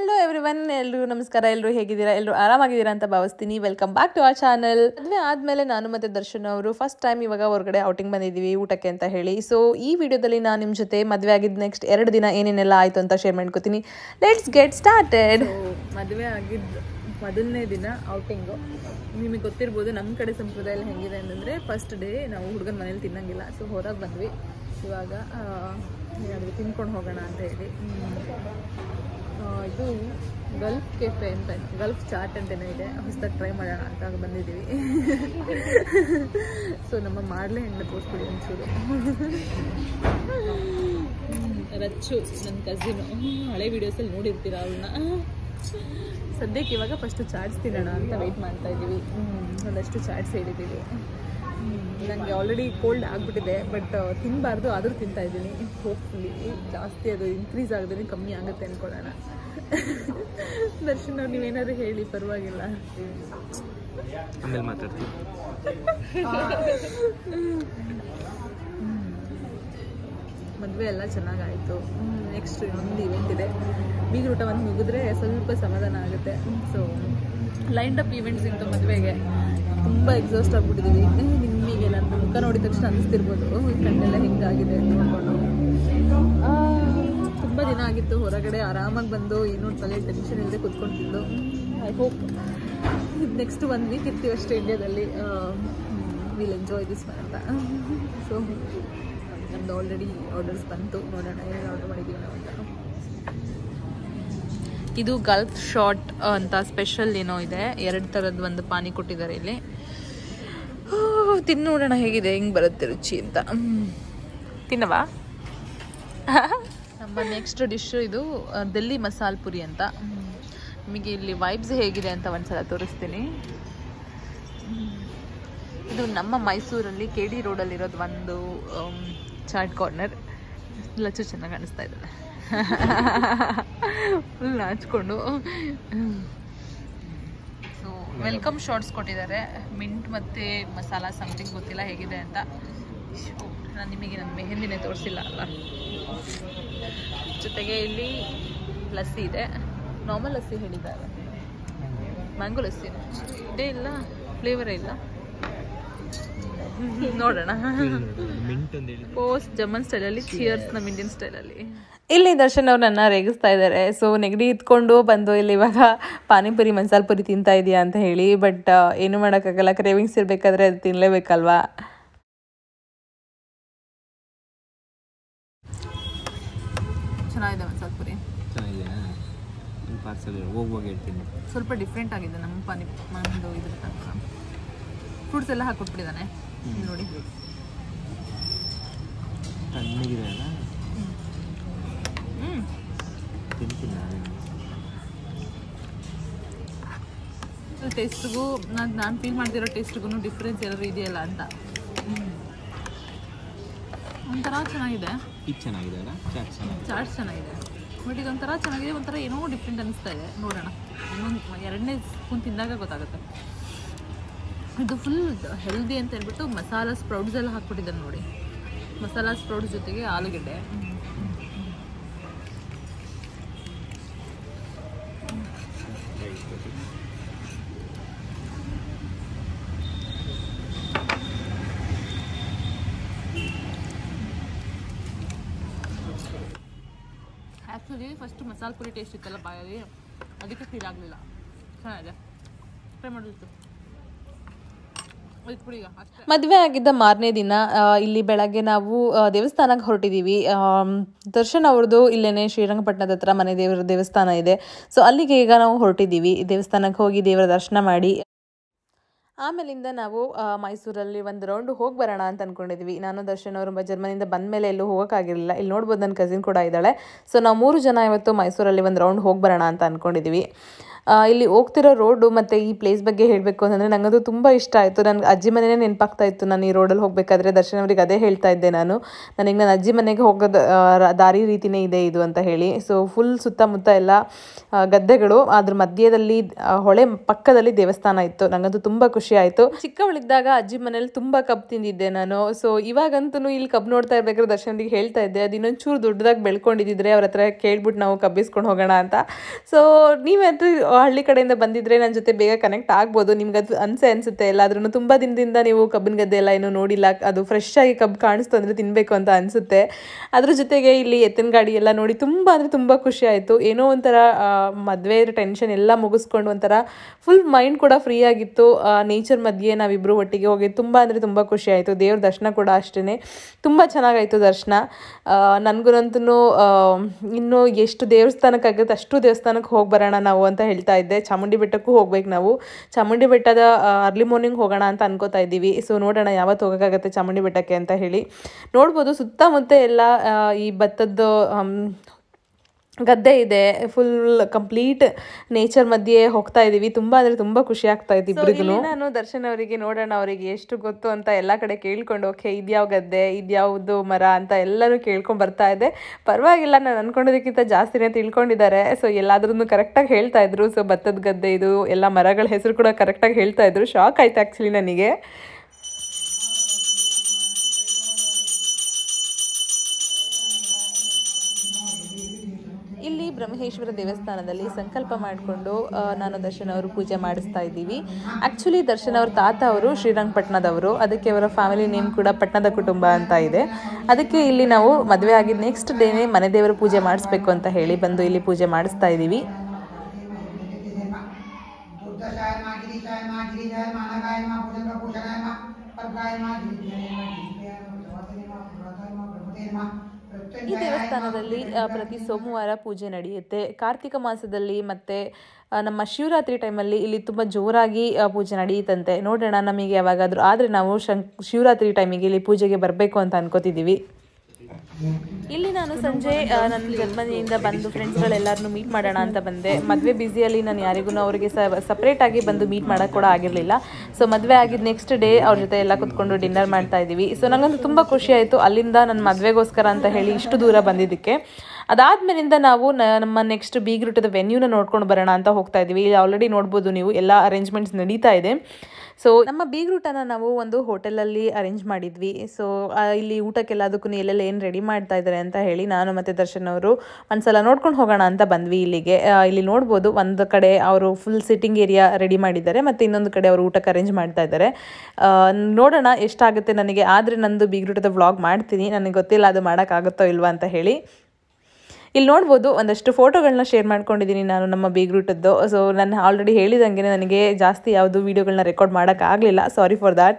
Hello everyone ಎಲ್ರಿಗೂ ನಮಸ್ಕಾರ ಎಲ್ಲರೂ ಹೇಗಿದ್ದೀರಾ ಎಲ್ಲರೂ ಆರಾಮಾಗಿದ್ದೀರಾ ಅಂತ ಭಾವಿಸ್ತೀನಿ welcome back to our channel ಮದುವೆ ಆದಮೇಲೆ ನಾನು ಮತ್ತು ದರ್ಶನ್ ಅವರು ಫಸ್ಟ್ ಟೈಮ್ ಇವಾಗ ಹೊರಗಡೆ ಔಟಿಂಗ್ ಬಂದಿದ್ದೀವಿ ಊಟಕ್ಕೆ ಅಂತ ಹೇಳಿ ಸೊ ಈ ವಿಡಿಯೋದಲ್ಲಿ ನಾನು ನಿಮ್ಮ ಜೊತೆ ಮದುವೆ ಆಗಿದ್ದು ನೆಕ್ಸ್ಟ್ ಎರಡು ದಿನ ಏನೇನೆಲ್ಲ ಆಯಿತು ಅಂತ ಶೇರ್ ಮಾಡ್ಕೋತೀನಿ ಲೆಟ್ಸ್ ಗೆಟ್ ಸ್ಟಾರ್ಟೆಡ್ ಮದುವೆ ಆಗಿದ್ದು ಮೊದಲನೇ ದಿನ ಔಟಿಂಗು ನಿಮಗೆ ಗೊತ್ತಿರ್ಬೋದು ನಮ್ಮ ಕಡೆ ಸಂಪ್ರದಾಯ ಎಲ್ಲ ಹೆಂಗಿದೆ ಅಂತಂದರೆ ಫಸ್ಟ್ ಡೇ ನಾವು ಹುಡುಗನ ಮನೇಲಿ ತಿನ್ನಂಗಿಲ್ಲ ಸೊ ಹೊರಗೆ ಬಂದ್ವಿ ಇವಾಗ ಆ, ಏನಾದರೂ ತಿನ್ಕೊಂಡು ಹೋಗೋಣ ಅಂತ ಹೇಳಿ ಹ್ಮ್. ಆ, ಇದು ಗಲ್ಫ್ ಕೆಫೆ ಅಂತ ಗಲ್ಫ್ ಚಾಟ್ ಅಂತೇನೋ ಇದೆ ಹೊಸದಾಗಿ ಟ್ರೈ ಮಾಡೋಣ ಅಂತ ಬಂದಿದ್ದೀವಿ ಸೊ ನಮ್ಮ ಮಾಡಲೇ ಹೆಣ್ಣು ತೋರಿಸ್ಬಿಡಿ ಒಂಚೂರು ಹ್ಮ್, ರಚ್ಚು ನನ್ನ ಕಸಿನು ಹಳೆ ವೀಡಿಯೋಸಲ್ಲಿ ನೋಡಿರ್ತೀರ ಅವಳನ್ನ ಸದ್ಯಕ್ಕೆ ಇವಾಗ ಫಸ್ಟ್ ಚಾಟ್ಸ್ ತಿನ್ನೋಣ ಅಂತ ವೆಯ್ಟ್ ಮಾಡ್ತಾ ಇದ್ದೀವಿ ಒಂದಷ್ಟು ಚಾಟ್ಸ್ ಹೇಳಿದ್ದೀವಿ ನನಗೆ ಆಲ್ರೆಡಿ ಕೋಲ್ಡ್ ಆಗಿಬಿಟ್ಟಿದೆ ಬಟ್ ತಿನ್ನಬಾರ್ದು ಆದರೂ ತಿಂತಾ ಇದ್ದೀನಿ ಹೋಪ್ಫುಲಿ ಜಾಸ್ತಿ ಅದು ಇನ್ಕ್ರೀಸ್ ಆಗದೇ ಕಮ್ಮಿ ಆಗುತ್ತೆ ಅಂದ್ಕೊಳ್ಳೋಣ ದರ್ಶನ್ ಅವ್ರು ನೀವೇನಾದ್ರು ಹೇಳಿ ಪರವಾಗಿಲ್ಲ ಆಮೇಲೆ ಮಾತಾಡ್ತೀವಿ ಮದುವೆ ಎಲ್ಲ ಚೆನ್ನಾಗಾಯಿತು ನೆಕ್ಸ್ಟ್ ಇನ್ನೊಂದು ಇವೆಂಟ್ ಇದೆ ಬೀಗ್ರ ಊಟ ಒಂದು ಮುಗಿದ್ರೆ ಸ್ವಲ್ಪ ಸಮಾಧಾನ ಆಗುತ್ತೆ ಸೊ ಲೈನ್ಡ್ ಅಪ್ ಈವೆಂಟ್ಸ್ ಇಂತು ಮದುವೆಗೆ ತುಂಬ ಎಕ್ಸಾಸ್ಟ್ ಆಗ್ಬಿಟ್ಟಿದ್ದೀವಿ ನಿಮಗೆ ನನ್ನ ಮುಖ ನೋಡಿದ ತಕ್ಷಣ ಅನಿಸ್ತಿರ್ಬೋದು ಕಣ್ಣೆಲ್ಲ ಹೆಂಗಾಗಿದೆ ಅಂತ ನೋಡ್ಕೊಂಡು ತುಂಬ ದಿನ ಆಗಿತ್ತು ಹೊರಗಡೆ ಆರಾಮಾಗಿ ಬಂದು ಏನೋ ತಲೆ ಟೆನ್ಷನ್ ಇಲ್ಲದೆ ಕೂತ್ಕೊಂತಿದ್ದು I hope next one week ಇರ್ತೀವಿ ಅಷ್ಟೇ ಇಂಡಿಯಾದಲ್ಲಿ ವಿಲ್ ಎಂಜಾಯ್ ದಿಸ್ ಅಂತ ಸೊ ನಮ್ದು ಆಲ್ರೆಡಿ ಆರ್ಡರ್ಸ್ ಬಂತು ನೋಡೋಣ ಏನೇನು ಆರ್ಡರ್ ಮಾಡಿದ್ದೀವಿ ನಾವು ಅಂತ ಇದು ಗಲ್ಫ್ ಶಾಟ್ ಅಂತ ಸ್ಪೆಷಲ್ ಏನೋ ಇದೆ ಎರಡು ಥರದ್ದು ಒಂದು ಪಾನಿ ಕೊಟ್ಟಿದ್ದಾರೆ ಇಲ್ಲಿ ತಿನ್ನು ನೋಡೋಣ ಹೇಗಿದೆ ಹೆಂಗೆ ಬರುತ್ತೆ ರುಚಿ ಅಂತ ಹ್ಮ್. ತಿನ್ನವಾ ನಮ್ಮ ನೆಕ್ಸ್ಟ್ ಡಿಶ್ ಇದು ಆ, ದಿಲ್ಲಿ ಮಸಾಲ್ ಪುರಿ ಅಂತ ಹ್ಮ್. ನಿಮಗೆ ಇಲ್ಲಿ ವೈಬ್ಸ್ ಹೇಗಿದೆ ಅಂತ ಒಂದ್ಸಲ ತೋರಿಸ್ತೀನಿ ಹ್ಮ್. ಇದು ನಮ್ಮ ಮೈಸೂರಲ್ಲಿ ಕೆ ಡಿ ರೋಡಲ್ಲಿರೋದು ಒಂದು ಆಮ್, ಚಾಟ್ ಕಾರ್ನರ್ ಲಚ್ಚು ಚೆನ್ನಾಗಿ ಕಾಣಿಸ್ತಾ ಇದ್ದಾನೆ ಫುಲ್ ನಾಚ್ಕೊಂಡು ಸೊ ವೆಲ್ಕಮ್ ಶಾರ್ಟ್ಸ್ ಕೊಟ್ಟಿದ್ದಾರೆ ಮಿಂಟ್ ಮತ್ತು ಮಸಾಲ ಸಮಥಿಂಗ್ ಗೊತ್ತಿಲ್ಲ ಹೇಗಿದೆ ಅಂತ ನಾನು ನಿಮಗೆ ನನ್ನ ಮೆಹಂದಿನೇ ತೋರಿಸಿಲ್ಲ ಅಲ್ಲ ಜೊತೆಗೆ ಇಲ್ಲಿ ಲಸ್ಸಿ ಇದೆ ನಾರ್ಮಲ್ ಲಸ್ಸಿ ಹೇಳಿದ್ದಾರೆ ಮ್ಯಾಂಗೋ ಲಸ್ಸಿ ಇದೇ ಇಲ್ಲ ಫ್ಲೇವರೇ ಇಲ್ಲ ನೋಡೋಣ ಮಿಂಟ್ ಒಂದು ಹೇಳಿ ಪೋಸ್ಟ್ ಜರ್ಮನ್ ಸ್ಟೈಲಲ್ಲಿ ಚಿಯರ್ಸ್ ನಮ್ಮ ಇಂಡಿಯನ್ ಸ್ಟೈಲಲ್ಲಿ ಇಲ್ಲಿ ದರ್ಶನ್ ಅವ್ರು ನನ್ನ ರೇಗಿಸ್ತಾ ಇದ್ದಾರೆ ಸೊ ನೆಗಡಿ ಇದ್ಕೊಂಡು ಬಂದು ಇಲ್ಲಿ ಇವಾಗ ಪಾನಿಪುರಿ ಮಸಾಲ ಪುರಿ ತಿಂತಾ ಇದೆಯಾ ಅಂತ ಹೇಳಿ ಬಟ್ ಏನು ಮಾಡೋಕ್ಕಾಗಲ್ಲ ಕ್ರೇವಿಂಗ್ಸ್ ಇರಬೇಕಾದ್ರೆ ಅದು ತಿನ್ನಲೇಬೇಕಲ್ವಾ ಚೆನ್ನಾಗಿದೆ ಮಸಾಲ ಪುರಿ ಚೆನ್ನಾಗಿದೆಯಾ ನಿಮ್ಮ ಪಾರ್ಸಲ್ ಹೋಗುವಾಗ ಹೇಳ್ತೀನಿ ಸ್ವಲ್ಪ ಡಿಫ್ರೆಂಟ್ ಆಗಿದೆ ನಮ್ಮ ಪಾನಿ ನಮ್ಮದು ಇದ್ರ ತನಕ ಫ್ರೂಟ್ಸ್ ಎಲ್ಲ ಹಾಕ್ಕೊಟ್ಬಿಟ್ಟಿದ್ದಾನೆ ಇಲ್ಲಿ ನೋಡಿ ತಣ್ಣಗಿದೆ ಅಲ್ಲ ಹ್ಞೂ ತಿಂತೀನಿ ಟೇಸ್ಟ್ಗೂ ನಾನು ನಾನು ಫೀಲ್ ಮಾಡ್ತಿರೋ ಟೇಸ್ಟ್ಗೂ ಡಿಫ್ರೆನ್ಸ್ ಏನಾದ್ರು ಇದೆಯಲ್ಲ ಅಂತ ಒಂಥರ ಚೆನ್ನಾಗಿದೆ ಇದು ಚೆನ್ನಾಗಿದೆ ಅಲ್ಲ ಚಾಟ್ ಚೆನ್ನಾಗಿದೆ ಚಾಟ್ಸ್ ಚೆನ್ನಾಗಿದೆ ಬಟ್ ಇದೊಂಥರ ಚೆನ್ನಾಗಿದೆ ಒಂಥರ ಏನೋ ಡಿಫ್ರೆಂಟ್ ಅನಿಸ್ತಾ ಇದೆ ನೋಡೋಣ ಇನ್ನೊಂದು ಎರಡನೇ ಸ್ಪೂನ್ ತಿಂದಾಗ ಗೊತ್ತಾಗುತ್ತೆ ಇದು ಫುಲ್ ಹೆಲ್ದಿ ಅಂತ ಹೇಳ್ಬಿಟ್ಟು ಮಸಾಲ ಸ್ಪ್ರೌಟ್ಸ್ ಎಲ್ಲ ಹಾಕ್ಬಿಟ್ಟಿದ್ದಾರೆ ನೋಡಿ ಮಸಾಲ ಸ್ಪ್ರೌಟ್ಸ್ ಜೊತೆಗೆ ಆಲೂಗೆಡ್ಡೆ actually first masala puri taste ಇತ್ತಲ್ಲ ಬಾಯಲ್ಲಿ ಅದಕ್ಕೆ ಫೀಲ್ ಆಗಲಿಲ್ಲ ಚೆನ್ನಾಗಿದೆ ಟ್ರೈ ಮಾಡಿತ್ತು ಇದು ಪುಡಿ ಈಗ ಅಷ್ಟೇ ಮದುವೆ ಆಗಿದ್ದ ಮಾರನೇ ದಿನ ಆ, ಇಲ್ಲಿ ಬೆಳಗ್ಗೆ ನಾವು ಆ, ದೇವಸ್ಥಾನಕ್ಕೆ ಹೊರಟಿದ್ದೀವಿ ಆಮ್, ದರ್ಶನ್ ಅವ್ರದ್ದು ಇಲ್ಲೇನೆ ಶ್ರೀರಂಗಪಟ್ಟಣದ ಹತ್ರ ಮನೆ ದೇವರ ದೇವಸ್ಥಾನ ಇದೆ ಸೊ ಅಲ್ಲಿಗೆ ಈಗ ನಾವು ಹೊರಟಿದ್ದೀವಿ ದೇವಸ್ಥಾನಕ್ಕೆ ಹೋಗಿ ದೇವರ ದರ್ಶನ ಮಾಡಿ ಆಮೇಲಿಂದ ನಾವು ಆ, ಮೈಸೂರಲ್ಲಿ ಒಂದು ರೌಂಡ್ ಹೋಗಿ ಬರೋಣ ಅಂತ ಅಂದ್ಕೊಂಡಿದ್ವಿ ನಾನು ದರ್ಶನ್ ಅವರು ಜರ್ಮನಿಯಿಂದ ಬಂದ ಮೇಲೆ ಎಲ್ಲೂ ಹೋಗೋಕ್ಕಾಗಿರಲಿಲ್ಲ ಇಲ್ಲಿ ನೋಡ್ಬೋದು ನನ್ನ ಕಸಿನ್ ಕೂಡ ಇದ್ದಾಳೆ ಸೊ ನಾವು ಮೂರು ಜನ ಇವತ್ತು ಮೈಸೂರಲ್ಲಿ ಒಂದು ರೌಂಡ್ ಹೋಗಿ ಬರೋಣ ಅಂತ ಅಂದ್ಕೊಂಡಿದ್ವಿ ಆ, ಇಲ್ಲಿ ಹೋಗ್ತಿರೋ ರೋಡು ಮತ್ತು ಈ ಪ್ಲೇಸ್ ಬಗ್ಗೆ ಹೇಳಬೇಕು ಅಂತಂದರೆ ನನಗದು ತುಂಬ ಇಷ್ಟ ಆಯಿತು ನನಗೆ ಅಜ್ಜಿ ಮನೆಯೇ ನೆನಪಾಗ್ತಾ ಇತ್ತು ನಾನು ಈ ರೋಡಲ್ಲಿ ಹೋಗಬೇಕಾದ್ರೆ ದರ್ಶನ್ ಅವರಿಗೆ ಅದೇ ಹೇಳ್ತಾ ಇದ್ದೆ ನಾನು ನನಗೆ ನನ್ನ ಅಜ್ಜಿ ಮನೆಗೆ ಹೋಗೋದು ಆ, ರ- ದಾರಿ ರೀತಿನೇ ಇದೆ ಇದು ಅಂತ ಹೇಳಿ ಸೊ ಫುಲ್ ಸುತ್ತಮುತ್ತ ಎಲ್ಲ ಆ, ಗದ್ದೆಗಳು ಅದ್ರ ಮಧ್ಯದಲ್ಲಿ ಆ, ಹೊಳೆ ಪಕ್ಕದಲ್ಲಿ ದೇವಸ್ಥಾನ ಇತ್ತು ನನಗಂತೂ ತುಂಬ ಖುಷಿ ಆಯಿತು ಚಿಕ್ಕವಳಿದ್ದಾಗ ಅಜ್ಜಿ ಮನೇಲಿ ತುಂಬ ಕಬ್ಬು ತಿಂದಿದ್ದೆ ನಾನು ಸೊ ಇವಾಗಂತೂ ಇಲ್ಲಿ ಕಬ್ಬು ನೋಡ್ತಾ ಇರ್ಬೇಕಾದ್ರೆ ದರ್ಶನ್ಗೆ ಹೇಳ್ತಾ ಇದ್ದೆ ಅದು ಇನ್ನೊಂಚೂರು ದೊಡ್ಡದಾಗಿ ಬೆಳ್ಕೊಂಡಿದ್ದಿದ್ರೆ ಅವ್ರ ಹತ್ರ ಕೇಳ್ಬಿಟ್ಟು ನಾವು ಕಬ್ಬಿಸ್ಕೊಂಡು ಹೋಗೋಣ ಅಂತ ಸೊ ನೀವಂತೂ ಹಳ್ಳಿ ಕಡೆಯಿಂದ ಬಂದಿದ್ರೆ ನನ್ನ ಜೊತೆ ಬೇಗ ಕನೆಕ್ಟ್ ಆಗ್ಬೋದು ನಿಮ್ಗೆ ಅದು ಅನ್ಸೆ ಅನಿಸುತ್ತೆ ಎಲ್ಲಾದ್ರೂ ತುಂಬ ದಿನದಿಂದ ನೀವು ಕಬ್ಬಿನ ಗದ್ದೆ ಎಲ್ಲ ಏನೂ ನೋಡಿಲ್ಲ ಅದು ಫ್ರೆಶ್ ಆಗಿ ಕಬ್ಬು ಕಾಣಿಸ್ತು ಅಂದರೆ ತಿನ್ನಬೇಕು ಅಂತ ಅನಿಸುತ್ತೆ ಅದ್ರ ಜೊತೆಗೆ ಇಲ್ಲಿ ಎತ್ತಿನ ಗಾಡಿ ಎಲ್ಲ ನೋಡಿ ತುಂಬ ಅಂದರೆ ತುಂಬ ಖುಷಿ ಆಯಿತು ಏನೋ ಒಂಥರ ಮದುವೆ ಟೆನ್ಷನ್ ಎಲ್ಲ ಮುಗಿಸ್ಕೊಂಡು ಒಂಥರ ಫುಲ್ ಮೈಂಡ್ ಕೂಡ ಫ್ರೀ ಆಗಿತ್ತು ನೇಚರ್ ಮಧ್ಯೆ ನಾವಿಬ್ಬರು ಒಟ್ಟಿಗೆ ಹೋಗಿ ತುಂಬ ಅಂದರೆ ತುಂಬ ಖುಷಿ ಆಯಿತು ದೇವ್ರ ದರ್ಶನ ಕೂಡ ಅಷ್ಟೇ ತುಂಬ ಚೆನ್ನಾಗಾಯಿತು ದರ್ಶನ ನನಗಂತೂ ಇನ್ನು ಎಷ್ಟು ದೇವಸ್ಥಾನಕ್ಕಾಗುತ್ತೆ ಅಷ್ಟು ದೇವಸ್ಥಾನಕ್ಕೆ ಹೋಗಿ ಬರೋಣ ನಾವು ಅಂತ ಹೇಳ್ತಾ ಇದ್ದೆ ಚಾಮುಂಡಿ ಬೆಟ್ಟಕ್ಕೂ ಹೋಗ್ಬೇಕು ನಾವು ಚಾಮುಂಡಿ ಬೆಟ್ಟದ ಅರ್ಲಿ ಮಾರ್ನಿಂಗ್ ಹೋಗೋಣ ಅಂತ ಅನ್ಕೋತಾ ಇದ್ದೀವಿ ಸೊ ನೋಡೋಣ ಯಾವತ್ತು ಹೋಗೋಕ್ಕಾಗತ್ತೆ ಚಾಮುಂಡಿ ಬೆಟ್ಟಕ್ಕೆ ಅಂತ ಹೇಳಿ ನೋಡ್ಬೋದು ಸುತ್ತಮುತ್ತ ಎಲ್ಲ ಆ, ಈ ಭತ್ತದ್ದು ಆಮ್, ಗದ್ದೆ ಇದೆ ಫುಲ್ ಕಂಪ್ಲೀಟ್ ನೇಚರ್ ಮಧ್ಯೆ ಹೋಗ್ತಾ ಇದೀವಿ ತುಂಬಾ ಅಂದ್ರೆ ತುಂಬಾ ಖುಷಿ ಆಗ್ತಾ ಇತ್ತು ಇಬ್ರಿಗೂ ನಾನು ದರ್ಶನ್ ಅವರಿಗೆ ನೋಡೋಣ ಅವರಿಗೆ ಎಷ್ಟು ಗೊತ್ತು ಅಂತ ಎಲ್ಲಾ ಕಡೆ ಕೇಳ್ಕೊಂಡು ಓಕೆ ಇದ್ಯಾವ ಗದ್ದೆ ಇದ್ಯಾವುದು ಮರ ಅಂತ ಎಲ್ಲರೂ ಕೇಳ್ಕೊಂಡ್ ಬರ್ತಾ ಇದೆ ಪರವಾಗಿಲ್ಲ ನಾನು ಅನ್ಕೊಂಡಿದ್ದಕ್ಕಿಂತ ಜಾಸ್ತಿನೇ ತಿಳ್ಕೊಂಡಿದ್ದಾರೆ ಸೊ ಎಲ್ಲಾದ್ರೂ ಕರೆಕ್ಟಾಗಿ ಹೇಳ್ತಾ ಇದ್ರು ಸೊ ಭತ್ತದ ಗದ್ದೆ ಇದು ಎಲ್ಲ ಮರಗಳ ಹೆಸರು ಕೂಡ ಕರೆಕ್ಟಾಗಿ ಹೇಳ್ತಾ ಇದ್ರು ಶಾಕ್ ಆಯ್ತು ಆ್ಯಕ್ಚುಲಿ ನನಗೆ ಇಲ್ಲಿ ಬ್ರಹ್ಮೇಶ್ವರ ದೇವಸ್ಥಾನದಲ್ಲಿ ಸಂಕಲ್ಪ ಮಾಡಿಕೊಂಡು ನಾನು ದರ್ಶನ್ ಅವರು ಪೂಜೆ ಮಾಡಿಸ್ತಾ ಇದ್ದೀವಿ ಆ್ಯಕ್ಚುಲಿ ದರ್ಶನ್ ಅವ್ರ ತಾತ ಅವರು ಶ್ರೀರಂಗಪಟ್ಟಣದವರು ಅದಕ್ಕೆ ಅವರ ಫ್ಯಾಮಿಲಿ ನೇಮ್ ಕೂಡ ಪಟ್ಟಣದ ಕುಟುಂಬ ಅಂತ ಇದೆ ಅದಕ್ಕೆ ಇಲ್ಲಿ ನಾವು ಮದುವೆ ಆಗಿದ್ದ ನೆಕ್ಸ್ಟ್ ಡೇನೇ ಮನೆ ದೇವರ ಪೂಜೆ ಮಾಡಿಸ್ಬೇಕು ಅಂತ ಹೇಳಿ ಬಂದು ಇಲ್ಲಿ ಪೂಜೆ ಮಾಡಿಸ್ತಾ ಇದ್ದೀವಿ दुर्दशाय मा गिरीशाय मा गिरिजाय मा नगाय मा भुजंग भूषणाय मा पर्गाय मा गिरिजाय मा गिरिजाय मा प्रभाताय मा प्रभाताय मा प्रभुते मा ಈ प्रत्यंजयाय ದೇವಸ್ಥಾನದಲ್ಲಿ ಆ, ಪ್ರತಿ ಸೋಮವಾರ ಪೂಜೆ ನಡೆಯುತ್ತೆ ಕಾರ್ತಿಕ ಮಾಸದಲ್ಲಿ ಮತ್ತೆ ಆ, ನಮ್ಮ ಶಿವರಾತ್ರಿ ಟೈಮಲ್ಲಿ ಇಲ್ಲಿ ತುಂಬ ಜೋರಾಗಿ ಆ, ಪೂಜೆ ನಡೆಯುತ್ತಂತೆ ನೋಡೋಣ ನಮಗೆ ಯಾವಾಗಾದರೂ ಆದರೆ ನಾವು ಶಂ ಶಿವರಾತ್ರಿ ಟೈಮಿಗೆ ಇಲ್ಲಿ ಪೂಜೆಗೆ ಬರಬೇಕು ಅಂತ ಅನ್ಕೋತಿದ್ದೀವಿ ಇಲ್ಲಿ ನಾನು ಸಂಜೆ ಆ, ನನ್ನ ಜನ್ಮದಿನಿಂದ ಬಂದು ಫ್ರೆಂಡ್ಸ್ಗಳೆಲ್ಲರನ್ನೂ ಮೀಟ್ ಮಾಡೋಣ ಅಂತ ಬಂದೆ ಮದುವೆ ಬ್ಯುಸಿಯಲ್ಲಿ ನಾನು ಯಾರಿಗೂ ಅವರಿಗೆ ಸಪ್ರೇಟಾಗಿ ಬಂದು ಮೀಟ್ ಮಾಡೋಕ್ಕೆ ಕೂಡ ಆಗಿರಲಿಲ್ಲ ಸೊ ಮದುವೆ ಆಗಿದ್ದು ನೆಕ್ಸ್ಟ್ ಡೇ ಅವ್ರ ಜೊತೆ ಎಲ್ಲ ಕುತ್ಕೊಂಡು ಡಿನ್ನರ್ ಮಾಡ್ತಾ ಇದ್ದೀವಿ ಸೊ ನನಗಂತೂ ತುಂಬ ಖುಷಿ ಆಯಿತು ಅಲ್ಲಿಂದ ನನ್ನ ಮದುವೆಗೋಸ್ಕರ ಅಂತ ಹೇಳಿ ಇಷ್ಟು ದೂರ ಬಂದಿದ್ದಕ್ಕೆ ಅದಾದ್ಮೇಲಿಂದ ನಾವು ನ- ನಮ್ಮ ನೆಕ್ಸ್ಟ್ ಬೀಗ್ರೂಟದ ವೆನ್ಯೂನ ನೋಡ್ಕೊಂಡು ಬರೋಣ ಅಂತ ಹೋಗ್ತಾ ಇದ್ದೀವಿ ಇಲ್ಲಿ ಆಲ್ರೆಡಿ ನೋಡ್ಬೋದು ನೀವು ಎಲ್ಲ ಅರೇಂಜ್ಮೆಂಟ್ಸ್ ನಡೀತಾ ಇದೆ ಸೊ ನಮ್ಮ ಬೀಗ್ರೂಟನ ನಾವು ಒಂದು ಹೋಟೆಲಲ್ಲಿ ಅರೇಂಜ್ ಮಾಡಿದ್ವಿ ಸೊ ಇಲ್ಲಿ ಊಟಕ್ಕೆಲ್ಲದಕ್ಕೂ ಎಲ್ಲೆಲ್ಲ ಏನು ರೆಡಿ ಮಾಡ್ತಾ ಇದ್ದಾರೆ ಅಂತ ಹೇಳಿ ನಾನು ಮತ್ತು ದರ್ಶನ್ ಅವರು ಒಂದ್ಸಲ ನೋಡ್ಕೊಂಡು ಹೋಗೋಣ ಅಂತ ಬಂದ್ವಿ ಇಲ್ಲಿಗೆ ಆ, ಇಲ್ಲಿ ನೋಡ್ಬೋದು ಒಂದು ಕಡೆ ಅವರು ಫುಲ್ ಸಿಟ್ಟಿಂಗ್ ಏರಿಯಾ ರೆಡಿ ಮಾಡಿದ್ದಾರೆ ಮತ್ತು ಇನ್ನೊಂದು ಕಡೆ ಅವರು ಊಟಕ್ಕೆ ಅರೇಂಜ್ ಮಾಡ್ತಾ ಇದ್ದಾರೆ ಆ, ನೋಡೋಣ ಎಷ್ಟಾಗುತ್ತೆ ನನಗೆ ಆದರೆ ನಂದು ಬೀಗ್ರೂಟದ ವ್ಲಾಗ್ ಮಾಡ್ತೀನಿ ನನಗೆ ಗೊತ್ತಿಲ್ಲ ಅದು ಮಾಡೋಕ್ಕಾಗುತ್ತೋ ಇಲ್ವಾ ಅಂತ ಹೇಳಿ ಇಲ್ಲಿ ನೋಡ್ಬೋದು ಒಂದಷ್ಟು ಫೋಟೋಗಳನ್ನ ಶೇರ್ ಮಾಡ್ಕೊಂಡಿದ್ದೀನಿ ನಾನು ನಮ್ಮ ಬೀಗ್ರೂಟದ್ದು ಸೊ ನಾನು ಆಲ್ರೆಡಿ ಹೇಳಿದಂಗೆ ನನಗೆ ಜಾಸ್ತಿ ಯಾವುದು ವೀಡಿಯೋಗಳನ್ನ ರೆಕಾರ್ಡ್ ಮಾಡೋಕ್ಕಾಗಲಿಲ್ಲ ಸಾರಿ ಫಾರ್ ದ್ಯಾಟ್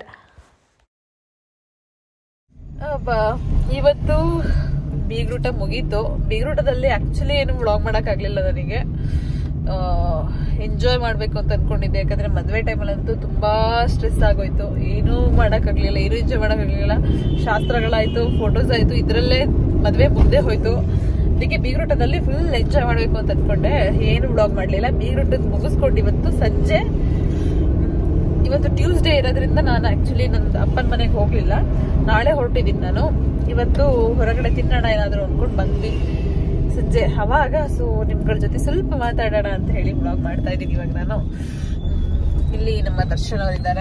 ಇವತ್ತು ಬೀಗ್ರೂಟ ಮುಗೀತು ಬೀಗ್ರೂಟದಲ್ಲಿ ಆ್ಯಕ್ಚುಲಿ ಏನು ವ್ಲಾಗ್ ಮಾಡೋಕ್ಕಾಗಲಿಲ್ಲ ನನಗೆ ಎಂಜಾಯ್ ಮಾಡಬೇಕು ಅಂತ ಅನ್ಕೊಂಡಿದ್ದೆ ಯಾಕಂದ್ರೆ ಮದುವೆ ಟೈಮಲ್ಲಂತೂ ತುಂಬಾ ಸ್ಟ್ರೆಸ್ ಆಗೋಯ್ತು ಏನೂ ಮಾಡೋಕ್ಕಾಗಲಿಲ್ಲ ಏನೂ ಎಂಜಾಯ್ ಮಾಡೋಕ್ಕಾಗಲಿಲ್ಲ ಶಾಸ್ತ್ರಗಳಾಯ್ತು ಫೋಟೋಸ್ ಆಯ್ತು ಇದರಲ್ಲೇ ಮದುವೆ ಮುಗ್ದೆ ಹೋಯ್ತು ಅದಕ್ಕೆ ಬೀಗ್ರೂಟದಲ್ಲಿ ಫುಲ್ ಎಂಜಾಯ್ ಮಾಡಬೇಕು ಅಂತ ಅನ್ಕೊಂಡೆ ಏನು ವ್ಲಾಗ್ ಮಾಡಲಿಲ್ಲ ಬೀಗ್ರೂಟದ ಮುಗಿಸ್ಕೊಂಡು ಇವತ್ತು ಸಂಜೆ ಇವತ್ತು ಟ್ಯೂಸ್ಡೇ ಇರೋದ್ರಿಂದ ನಾನು ಆಕ್ಚುಲಿ ನನ್ನ ಅಪ್ಪನ ಮನೆಗೆ ಹೋಗ್ಲಿಲ್ಲ ನಾಳೆ ಹೊರಟಿದ್ದೀನಿ ನಾನು ಇವತ್ತು ಹೊರಗಡೆ ತಿನ್ನೋಣ ಏನಾದರೂ ಅನ್ಕೊಂಡು ಬಂದ್ವಿ ಸಂಜೆ ಅವಾಗ ಸೊ ನಿಮ್ಗಳ ಜೊತೆ ಸ್ವಲ್ಪ ಮಾತಾಡೋಣ ಅಂತ ಹೇಳಿ ಬ್ಲಾಗ್ ಮಾಡ್ತಾ ಇದ್ದೀನಿ ಇವಾಗ ನಾನು ಇಲ್ಲಿ ನಮ್ಮ ದರ್ಶನ್ ಅವರಿದ್ದಾರೆ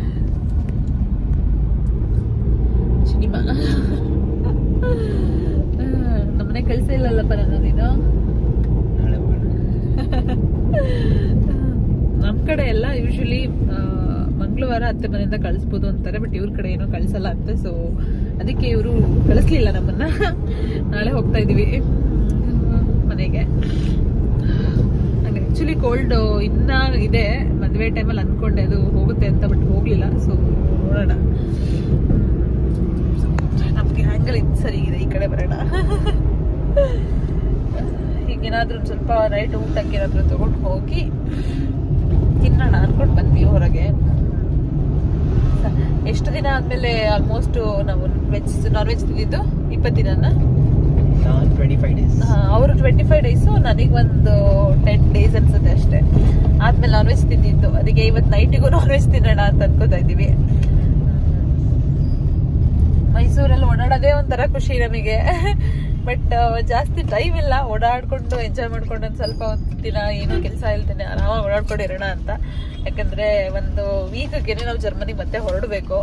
ಸಿನಿಮಾ ನಮ್ಮನೆ ಕಳ್ಸ ಇಲ್ಲಲ್ಲಪ್ಪ ನನ್ನ ನೀನು ನಾಳೆ ಹೋಗೋಣ ನಮ್ ಕಡೆ ಎಲ್ಲ ಯೂಶಲಿ ಮಂಗಳವಾರ ಅತ್ತೆ ಮನೆಯಿಂದ ಕಳಿಸ್ಬೋದು ಅಂತಾರೆ ಬಟ್ ಇವ್ರ ಕಡೆ ಏನೋ ಕಳ್ಸಲ್ಲ ಅಂತೆ ಸೊ ಅದಕ್ಕೆ ಇವರು ಕಳಿಸ್ಲಿಲ್ಲ ನಮ್ಮನ್ನ ನಾಳೆ ಹೋಗ್ತಾ ಇದೀವಿ ಮನೆಗೆ ನಂಗೆ ಆಕ್ಚುಲಿ ಕೋಲ್ಡ್ ಇನ್ನ ಇದೆ ಮದುವೆ ಟೈಮಲ್ಲಿ ಅನ್ಕೊಂಡೆ ಅದು ಹೋಗುತ್ತೆ ಅಂತ ಬಟ್ ಹೋಗ್ಲಿಲ್ಲ ಸೊ ನೋಡೋಣ ನಮ್ಗೆ ಹ್ಯಾಂಗಲ್ ಇದು ಸರಿ ಇದೆ ಈ ಕಡೆ ಬರೋಣ ಹೀಗೇನಾದ್ರೂ ಒಂದ್ ಸ್ವಲ್ಪ ನೈಟ್ ಊಟಕ್ಕೆ ಏನಾದ್ರೂ ತಗೊಂಡು ಹೋಗಿ ತಿನ್ನೋಣ ಅನ್ಕೊಂಡು ಬಂದ್ವಿ ಹೊರಗೆ ಎಷ್ಟು ದಿನ ಆದ್ಮೇಲೆ ಆಲ್ಮೋಸ್ಟ್ ನಾವು ವೆಜ್ ನಾನ್ ವೆಜ್ ತಿಂದಿದ್ದು ಇಪ್ಪತ್ತು ದಿನನ ಟ್ವೆಂಟಿ ಫೈವ್ ಡೇಸ್ ಅವರು ಟ್ವೆಂಟಿ ಫೈವ್ ಡೇಸು ನನಗೆ ಒಂದು ಟೆನ್ ಡೇಸ್ ಅನ್ಸುತ್ತೆ ಅಷ್ಟೇ ಆದ್ಮೇಲೆ ನಾನ್ ವೆಜ್ ತಿಂದಿದ್ದು ಅದಕ್ಕೆ ಇವತ್ತು ನೈಟಿಗೂ ನಾನ್ ವೆಜ್ ತಿನ್ನೋಣ ಅಂತ ಅನ್ಕೋತಾ ಇದ್ದೀವಿ ಮೈಸೂರಲ್ಲಿ ಓಡಾಡೋದೇ ಒಂಥರ ಖುಷಿ ನಮಗೆ ಬಟ್ ಜಾಸ್ತಿ ಟೈಮ್ ಇಲ್ಲ ಓಡಾಡ್ಕೊಂಡು ಎಂಜಾಯ್ ಮಾಡ್ಕೊಂಡು ಒಂದು ಸ್ವಲ್ಪ ಒಂದು ದಿನ ಏನೋ ಕೆಲಸ ಇಲ್ದೇನೆ ಆರಾಮಾಗಿ ಓಡಾಡ್ಕೊಂಡಿರೋಣ ಅಂತ ಯಾಕಂದ್ರೆ ಒಂದು ವೀಕ್ಗೆ ನಾವು ಜರ್ಮನಿ ಮತ್ತೆ ಹೊರಡಬೇಕು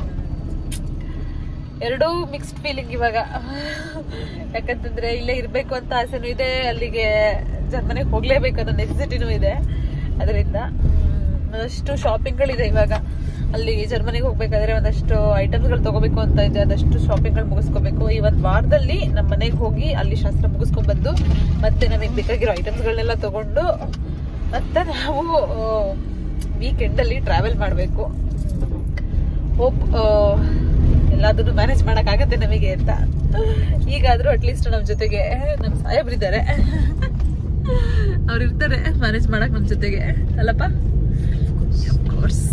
ಎರಡೂ ಮಿಕ್ಸ್ಡ್ ಫೀಲಿಂಗ್ ಇವಾಗ ಯಾಕಂತಂದ್ರೆ ಇಲ್ಲೇ ಇರ್ಬೇಕು ಅಂತ ಆಸೆನೂ ಇದೆ ಅಲ್ಲಿಗೆ ಜರ್ಮನಿಗೆ ಹೋಗ್ಲೇಬೇಕು ಅನ್ನೋ ನೆಸೆಸಿಟಿನೂ ಇದೆ ಅದರಿಂದ ಒಂದಷ್ಟು ಶಾಪಿಂಗ್ಗಳಿದೆ ಇವಾಗ ಅಲ್ಲಿ ಜರ್ಮನಿಗೆ ಹೋಗ್ಬೇಕಾದ್ರೆ ಒಂದಷ್ಟು ಐಟಮ್ಸ್ಗಳು ತಗೋಬೇಕು ಅಂತ ಇದೆ ಅದಷ್ಟು ಶಾಪಿಂಗ್ಗಳು ಮುಗಿಸ್ಕೋಬೇಕು ಈ ಒಂದು ವಾರದಲ್ಲಿ ನಮ್ಮ ಮನೆಗೆ ಹೋಗಿ ಅಲ್ಲಿ ಶಾಸ್ತ್ರ ಮುಗಿಸ್ಕೊಂಡ್ ಬಂದು ಮತ್ತೆ ನಮಗೆ ಬೇಕಾಗಿರೋ ಐಟಮ್ಸ್ಗಳನ್ನೆಲ್ಲ ತಗೊಂಡು ಮತ್ತೆ ನಾವು ವೀಕೆಂಡ್ ಅಲ್ಲಿ ಟ್ರಾವೆಲ್ ಮಾಡಬೇಕು ಹೋಪ್ ಎಲ್ಲಾದ್ರೂ ಮ್ಯಾನೇಜ್ ಆಗತ್ತೆ ನಮಗೆ ಅಂತ ಈಗಾದ್ರೂ ಅಟ್ಲೀಸ್ಟ್ ನಮ್ಮ ಜೊತೆಗೆ ನಮ್ಮ ಸಾಹೇಬ್ರಿದ್ದಾರೆ ಅವ್ರು ಇರ್ತಾರೆ ಮ್ಯಾನೇಜ್ ಮಾಡಕ್ ನಮ್ಮ ಜೊತೆಗೆ ಅಲ್ಲಪ್ಪ ಕೋರ್ಸ್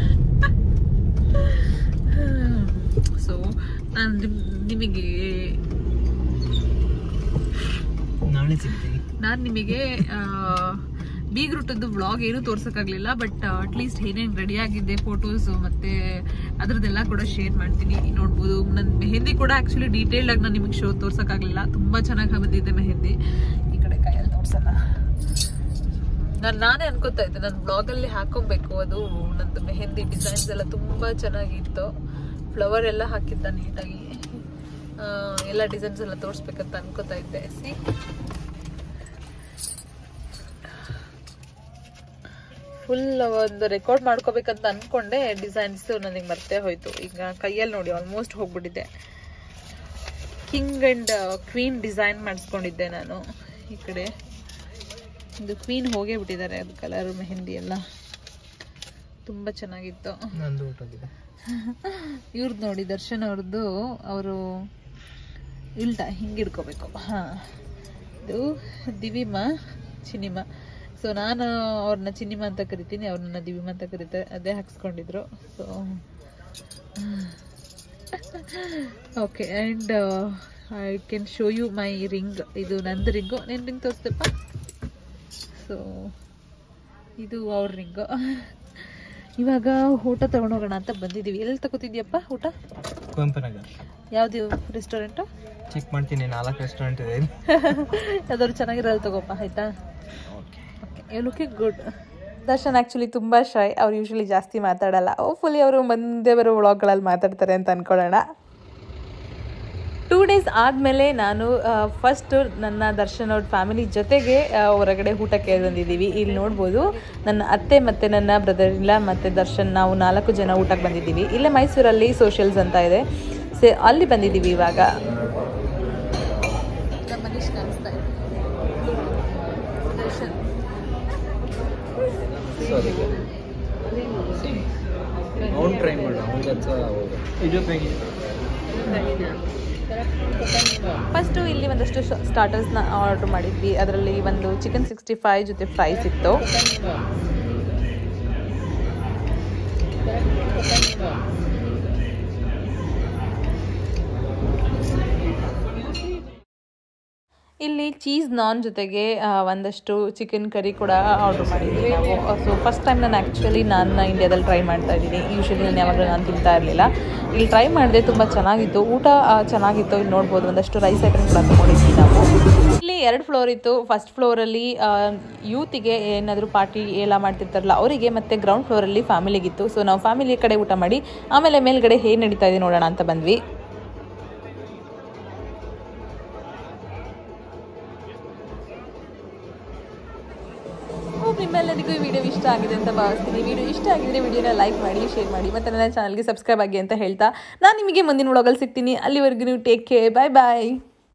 ಸೊ ನಾನು ನಿಮಗೆ ನಾಳೆ ಸಿಗ್ತೀನಿ ನಾನು ನಿಮಗೆ ಬೀಗ್ರೂಟದ್ದು ವ್ಲಾಗ್ ಏನು ತೋರ್ಸೋಕ್ಕಾಗಲಿಲ್ಲ ಬಟ್ ಅಟ್ಲೀಸ್ಟ್ ಏನೇನು ರೆಡಿ ಆಗಿದೆ ಫೋಟೋಸ್ ಮತ್ತೆ ಅದ್ರದ್ದೆಲ್ಲ ಕೂಡ ಶೇರ್ ಮಾಡ್ತೀನಿ ನೋಡ್ಬೋದು ನನ್ನ ಮೆಹಂದಿ ಕೂಡ ಆ್ಯಕ್ಚುಲಿ ಡೀಟೇಲ್ಡ್ ಆಗಿ ನಾನು ನಿಮಗೆ ಶೋ ತೋರ್ಸೋಕ್ಕಾಗಲಿಲ್ಲ ತುಂಬ ಚೆನ್ನಾಗಿ ಬಂದಿದೆ ಮೆಹಂದಿ ಈ ಕಡೆ ಕೈಯಲ್ಲಿ ತೋರ್ಸಲ್ಲ ನಾನು ನಾನೇ ಅನ್ಕೋತಾ ಇದ್ದೆ ನನ್ನ ಬ್ಲಾಗಲ್ಲಿ ಹಾಕೊಬೇಕು ಅದು ನಂದು ಮೆಹಂದಿ ಡಿಸೈನ್ಸ್ ಎಲ್ಲ ತುಂಬ ಚೆನ್ನಾಗಿತ್ತು ಫ್ಲವರ್ ಎಲ್ಲ ಹಾಕಿದ್ದ ನೀಟಾಗಿ ಆ, ಎಲ್ಲ ಡಿಸೈನ್ಸ್ ಎಲ್ಲ ತೋರಿಸ್ಬೇಕಂತ ಅನ್ಕೋತಾ ಇದ್ದೆ ಸಿ ಫುಲ್ ಒಂದು ರೆಕಾರ್ಡ್ ಮಾಡ್ಕೋಬೇಕಂತ ಅನ್ಕೊಂಡೆ ಡಿಸೈನ್ಸ್ ನನಗೆ ಮರ್ತೇ ಹೋಯ್ತು ಈಗ ಕೈಯಲ್ಲಿ ನೋಡಿ ಆಲ್ಮೋಸ್ಟ್ ಹೋಗ್ಬಿಟ್ಟಿದೆ ಕಿಂಗ್ ಅಂಡ್ ಕ್ವೀನ್ ಡಿಸೈನ್ ಮಾಡಿಸ್ಕೊಂಡಿದ್ದೆ ನಾನು ಈ ಕಡೆ ಇದು ಕ್ವೀನ್ ಹೋಗೇ ಬಿಟ್ಟಿದ್ದಾರೆ ಅದು ಕಲರ್ ಮೆಹಂದಿ ಎಲ್ಲ ತುಂಬ ಚೆನ್ನಾಗಿತ್ತು ನಂದು ಊಟದಿದೆ ಇವ್ರದ್ದು ನೋಡಿ ದರ್ಶನ್ ಅವ್ರದ್ದು ಅವರು ಇಲ್ಟ ಹಿಂಗೆ ಇಡ್ಕೋಬೇಕು ಹಾಂ ಇದು ದಿವಿಮ ಚಿನಿಮ ಸೊ ನಾನು ಅವ್ರನ್ನ ಚಿನಿಮ ಅಂತ ಕರಿತೀನಿ ಅವ್ರನ್ನ ದಿವಿಮ ಅಂತ ಕರೀತಾರೆ ಅದೇ ಹಾಕ್ಸ್ಕೊಂಡಿದ್ರು so okay and I can show you my ring ಇದು ನಂದು ರಿಂಗು ನಿನ್ನ ರಿಂಗ್ ತೋರಿಸ್ತಪ್ಪ ಸೊ ಇದು ಅವ್ರ ರಿಂಗು ಇವಾಗ ಊಟ ತಗೊಂಡೋಗೋಣ ಅಂತ ಬಂದಿದ್ದೀವಿ ಎಲ್ಲಿ ತಗೋತಿದ್ಯಪ್ಪ ಊಟ ಕುವೆಂಪುನಗರ್ ಯಾವ್ದು ರೆಸ್ಟೋರೆಂಟು ಚೆಕ್ ಮಾಡ್ತೀನಿ ನಾಲ್ಕು ರೆಸ್ಟೋರೆಂಟ್ ಇದೆ ಯಾವ್ದಾದ್ರು ಚೆನ್ನಾಗಿರೋದು ತಗೋಪ್ಪ ಆಯ್ತಾ okay looking good Darshan actually ತುಂಬ ಶೈ ಅವ್ರು ಯೂಶ್ವಲಿ ಜಾಸ್ತಿ ಮಾತಾಡಲ್ಲ ಹೋಪ್ಫುಲಿ ಅವರು ಮುಂದೆ ಬರೋ ವ್ಲಾಗ್ಗಳಲ್ಲಿ ಮಾತಾಡ್ತಾರೆ ಅಂತ ಅಂದ್ಕೊಳ್ಳೋಣ ಟೂ ಡೇಸ್ ಆದಮೇಲೆ ನಾನು ಫಸ್ಟು ನನ್ನ ದರ್ಶನ್ ಅವ್ರ ಫ್ಯಾಮಿಲಿ ಜೊತೆಗೆ ಆ, ಹೊರಗಡೆ ಊಟಕ್ಕೆ ಬಂದಿದ್ದೀವಿ ಇಲ್ಲಿ ನೋಡ್ಬೋದು ನನ್ನ ಅತ್ತೆ ಮತ್ತು ನನ್ನ ಬ್ರದರ್ ಇಲ್ಲ ಮತ್ತು ದರ್ಶನ್ ನಾವು ನಾಲ್ಕು ಜನ ಊಟಕ್ಕೆ ಬಂದಿದ್ದೀವಿ ಇಲ್ಲೇ ಮೈಸೂರಲ್ಲಿ ಸೋಷಿಯಲ್ಸ್ ಅಂತ ಇದೆ ಸೇ ಅಲ್ಲಿ ಬಂದಿದ್ದೀವಿ ಇವಾಗ ನಮ್ಮ ಮನೀಶ್ ಕಾಣಿಸ್ತಾ ಇದೆ ದರ್ಶನ್ ಅವ್ನು ಟ್ರೈ ಮಾಡು ಇದು ಫಸ್ಟು ಇಲ್ಲಿ ಒಂದಷ್ಟು ಸ್ಟಾರ್ಟರ್ಸ್ನ ಆರ್ಡ್ರ್ ಮಾಡಿದ್ವಿ ಅದರಲ್ಲಿ ಒಂದು ಚಿಕನ್ ಸಿಕ್ಸ್ಟಿ ಫೈವ್ ಜೊತೆ ಫ್ರೈಸ್ ಇತ್ತು ಇಲ್ಲಿ ಚೀಸ್ ನಾನ್ ಜೊತೆಗೆ ಆ, ಒಂದಷ್ಟು ಚಿಕನ್ ಕರಿ ಕೂಡ ಆರ್ಡ್ರ್ ಮಾಡಿದ್ವಿ ನಾವು ಸೊ ಫಸ್ಟ್ ಟೈಮ್ ನಾನು ಆ್ಯಕ್ಚುಲಿ ನಾನು ಇಂಡಿಯಾದಲ್ಲಿ ಟ್ರೈ ಮಾಡ್ತಾ ಇದ್ದೀನಿ ಯೂಶ್ವಲಿ ನಾನು ಯಾವಾಗಲೂ ನಾನು ತಿಂತಾ ಇರಲಿಲ್ಲ ಇಲ್ಲಿ ಟ್ರೈ ಮಾಡಿದೆ ತುಂಬ ಚೆನ್ನಾಗಿತ್ತು ಊಟ ಆ, ಚೆನ್ನಾಗಿತ್ತು ಇಲ್ಲಿ ನೋಡ್ಬೋದು ಒಂದಷ್ಟು ರೈಸ್ ಐಟಮ್ ಕೂಡ ತೊಗೊಂಡಿದ್ವಿ ನಾವು ಇಲ್ಲಿ ಎರಡು ಫ್ಲೋರ್ ಇತ್ತು ಫಸ್ಟ್ ಫ್ಲೋರಲ್ಲಿ ಯೂತಿಗೆ ಏನಾದರೂ ಪಾರ್ಟಿ ಎಲ್ಲ ಮಾಡ್ತಿರ್ತಾರಲ್ಲ ಅವರಿಗೆ ಮತ್ತು ಗ್ರೌಂಡ್ ಫ್ಲೋರಲ್ಲಿ ಫ್ಯಾಮಿಲಿಗಿತ್ತು ಸೊ ನಾವು ಫ್ಯಾಮಿಲಿ ಕಡೆ ಊಟ ಮಾಡಿ ಆಮೇಲೆ ಮೇಲ್ಗಡೆ ಹೇಗೆ ನಡೀತಾ ಇದೆ ನೋಡೋಣ ಅಂತ ಬಂದ್ವಿ ಹೋಪ್ ನಿಮ್ಮೆಲ್ಲರಿಗೂ ಈ ವಿಡಿಯೋ ಇಷ್ಟ ಆಗಿದೆ ಅಂತ ಭಾವಿಸ್ತೀನಿ ವಿಡಿಯೋ ಇಷ್ಟ ಆಗಿದ್ರೆ ವಿಡಿಯೋನ ಲೈಕ್ ಮಾಡಿ ಶೇರ್ ಮಾಡಿ ಮತ್ತು ನನ್ನ ಚಾನಲ್ಗೆ ಸಬ್ಸ್ಕ್ರೈಬ್ ಆಗಿ ಅಂತ ಹೇಳ್ತಾ ನಾನು ನಿಮಗೆ ಮುಂದಿನ ವ್ಲಾಗಲ್ಲಿ ಸಿಗ್ತೀನಿ ಅಲ್ಲಿವರೆಗೂ ನೀವು ಟೇಕ್ ಕೇರ್ ಬಾಯ್ ಬಾಯ್